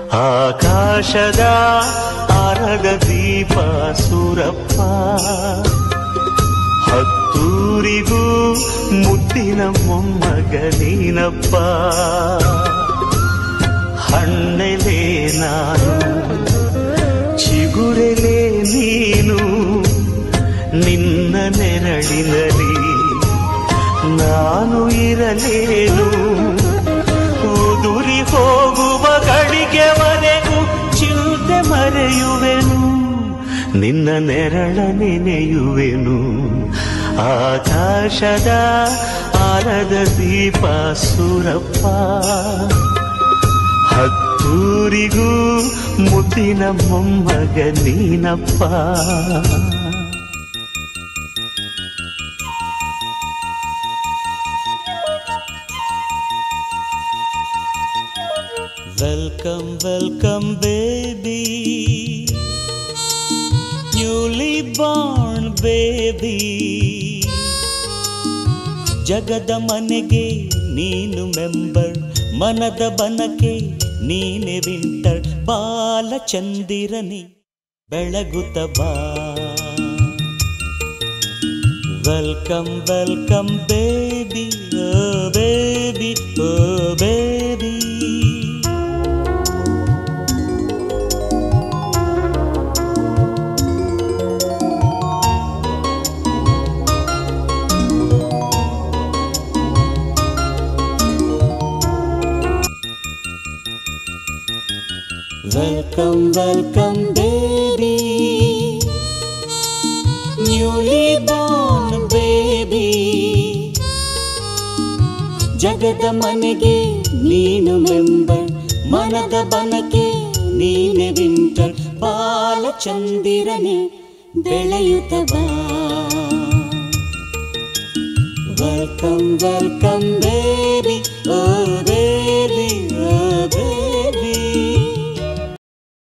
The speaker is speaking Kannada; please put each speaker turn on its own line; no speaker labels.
ಆಕಾಶದ ಆರದ ದೀಪ ಸುರಪ್ಪ ಹತ್ತೂರಿಗೂ ಮುದ್ದಿನ ಮೊಮ್ಮಗ ನೀನಪ್ಪ ಹಣ್ಣೆಲೆ ನಾನು ಚಿಗುರೆಲೆ ನೀನು ನಿನ್ನ ನೆರಳಿನಲಿ ನಾನು ಇರಲೇನು ಉದುರಿ ಹೋಗುವ ಗಳಿಗೆವರೆಗೂ ಚಿಂತೆ ಮರೆಯುವೆನು ನಿನ್ನ ನೆರಳ ನೆನೆಯುವೆನು ಆಕಾಶದ ಆರದ ದೀಪ ಸುರಪ್ಪ ಹತ್ತೂರಿಗೂ ಮುದ್ದಿನ ಮೊಮ್ಮಗ ನೀನಪ್ಪ welcome welcome baby newly born baby ಜಗದ ಮನೆಗೆ ನೀನು ಮೆಂಬರ್ ಮನದ ಬನಕೆ ನೀನೆ ವಿಂಟರ್ ಬಾಲಚಂದಿರನಿ ಬೆಳಗುತ್ತ ಬಾ welcome welcome baby oh baby oh baby welcome welcome baby newly born baby ಜಗದ ಮನೆಗೆ ನೀನು ಮೆಂಬರ್ ಮನದ ಬನಕೆ ನೀನೆ ವಿಂಟರ್ ಬಾಲಚಂದಿರನೆ ಬೆಳೆಯುತ್ತ ಬಾ ವೆಲ್ಕಮ್ ವೆಲ್ಕಮ್